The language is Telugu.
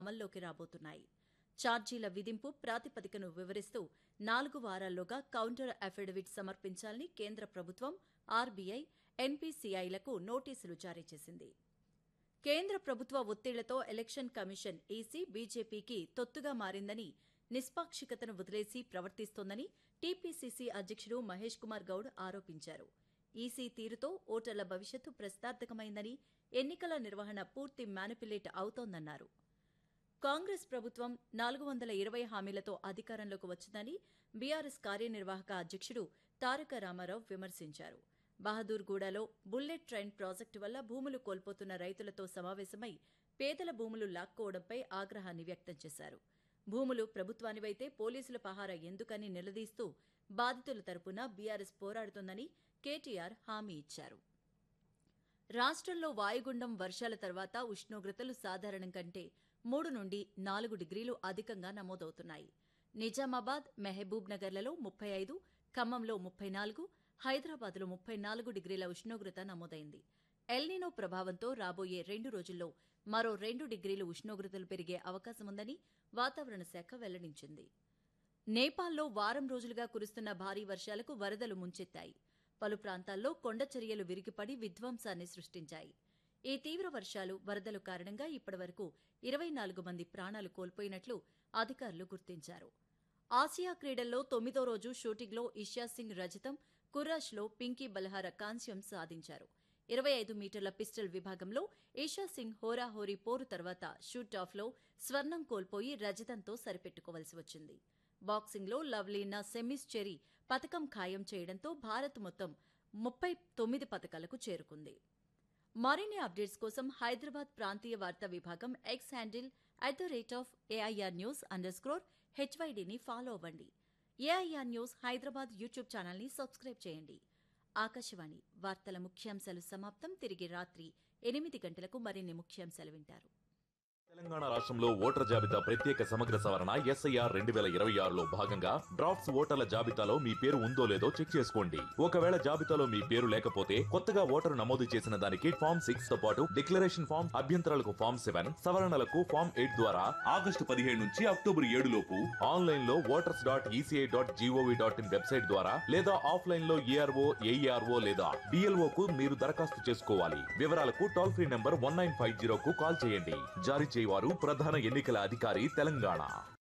అమల్లోకి రాబోతున్నాయి ఛార్జీల విధింపు ప్రాతిపదికను వివరిస్తూ నాలుగు వారాల్లోగా కౌంటర్ అఫిడవిట్ సమర్పించాలని కేంద్ర ప్రభుత్వం ఆర్బీఐ ఎన్పీసీఐలకు నోటీసులు జారీ చేసింది కేంద్ర ప్రభుత్వ ఒత్తిళ్లతో ఎలక్షన్ కమిషన్ ఈసీ బీజేపీకి తొత్తుగా మారిందని నిష్పాక్షికతను వదిలేసి ప్రవర్తిస్తోందని టీపీసీసీ అధ్యక్షుడు మహేష్ కుమార్ గౌడ్ ఆరోపించారు ఈసీ తీరుతో ఓటర్ల భవిష్యత్తు ప్రశ్నార్థకమైందని ఎన్నికల నిర్వహణ పూర్తి మ్యానిపులేట్ అవుతోందన్నారు కాంగ్రెస్ ప్రభుత్వం నాలుగు వందల ఇరవై హామీలతో అధికారంలోకి వచ్చిందని బీఆర్ఎస్ కార్యనిర్వాహక అధ్యక్షుడు తారక రామారావు విమర్శించారు బహదూర్గూడలో బుల్లెట్ ట్రైన్ ప్రాజెక్టు వల్ల భూములు కోల్పోతున్న రైతులతో సమావేశమై పేదల భూములు లాక్కోవడంపై ఆగ్రహాన్ని వ్యక్తం చేశారు భూములు ప్రభుత్వానివైతే పోలీసుల పహారా ఎందుకని నిలదీస్తూ బాధితుల తరపున బీఆర్ఎస్ పోరాడుతోందని కేటీఆర్ హామీ ఇచ్చారు రాష్ట్రంలో వాయుగుండం వర్షాల తర్వాత ఉష్ణోగ్రతలు సాధారణం కంటే మూడు నుండి నాలుగు డిగ్రీలు అధికంగా నమోదవుతున్నాయి నిజామాబాద్ మెహబూబ్ నగర్లలో ముప్పై ఐదు ఖమ్మంలో ముప్పై నాలుగు హైదరాబాద్లో ముప్పై నాలుగు డిగ్రీల ఉష్ణోగ్రత నమోదైంది ఎల్నినో ప్రభావంతో రాబోయే రెండు రోజుల్లో మరో రెండు డిగ్రీలు ఉష్ణోగ్రతలు పెరిగే అవకాశముందని వాతావరణ శాఖ వెల్లడించింది నేపాల్లో వారం రోజులుగా కురుస్తున్న భారీ వర్షాలకు వరదలు ముంచెత్తాయి పలు ప్రాంతాల్లో కొండచర్యలు విరిగిపడి విధ్వంసాన్ని సృష్టించాయి ఈ తీవ్ర వర్షాలు వరదలు కారణంగా ఇప్పటివరకు ఇరవై నాలుగు మంది ప్రాణాలు కోల్పోయినట్లు అధికారులు గుర్తించారు ఆసియా క్రీడల్లో తొమ్మిదో రోజు షూటింగ్లో ఇషా సింగ్ రజతం కుర్రాష్లో పింకీ బల్హార కాంస్యం సాధించారు ఇరవై ఐదు మీటర్ల పిస్టల్ విభాగంలో ఈషా సింగ్ హోరాహోరీ పోరు తర్వాత షూట్ ఆఫ్లో స్వర్ణం కోల్పోయి రజతంతో సరిపెట్టుకోవలసి వచ్చింది బాక్సింగ్లో లవ్లీనా సెమీస్ చెరీ పథకం ఖాయం చేయడంతో భారత్ మొత్తం ముప్పై తొమ్మిది పథకాలకు చేరుకుంది మరిన్ని అప్డేట్స్ కోసం హైదరాబాద్ ప్రాంతీయ వార్తా విభాగం X handle at the rate of AIR news underscore హెచ్వైడీని ఫాలో అవ్వండి ఏఐఆర్ న్యూస్ హైదరాబాద్ యూట్యూబ్ ఛానల్ని సబ్స్క్రైబ్ చేయండి ఆకాశవాణి వార్తల ముఖ్యాంశాలు సమాప్తం తిరిగి రాత్రి ఎనిమిది గంటలకు మరిన్ని ముఖ్యాంశాలు వింటారు తెలంగాణ రాష్ట్రంలో ఓటర్ జాబితా ప్రత్యేక సమగ్ర సవరణ ఎస్ఐఆర్ రెండు వేల ఇరవై ఆరులో భాగంగా డ్రాఫ్ట్స్ ఓటర్ల జాబితాలో మీ పేరు ఉందో లేదో చెక్ చేసుకోండి ఒకవేళ జాబితాలో మీ పేరు లేకపోతే కొత్తగా ఓటరు నమోదు చేసిన దానికి ఫామ్ సిక్స్ తో పాటు డిక్లరేషన్ ఫామ్ అభ్యంతరాలకు ఫామ్ సెవెన్ సవరణలకు ఫామ్ ఎయిట్ ద్వారా ఆగస్టు పదిహేడు నుంచి అక్టోబర్ ఏడు లోపు ఆన్లైన్ లో voters dot ECI dot G O V dot in website ద్వారా లేదా ఆఫ్లైన్ లో ఏఆర్ఓ ఏఈఆర్ఓ లేదా డిఎల్ఓ కు మీరు దరఖాస్తు చేసుకోవాలి వివరాలకు toll free number one nine five zero కు కాల్ చేయండి జారీ చేయవారు ప్రధాన ఎన్నికల అధికారి తెలంగాణ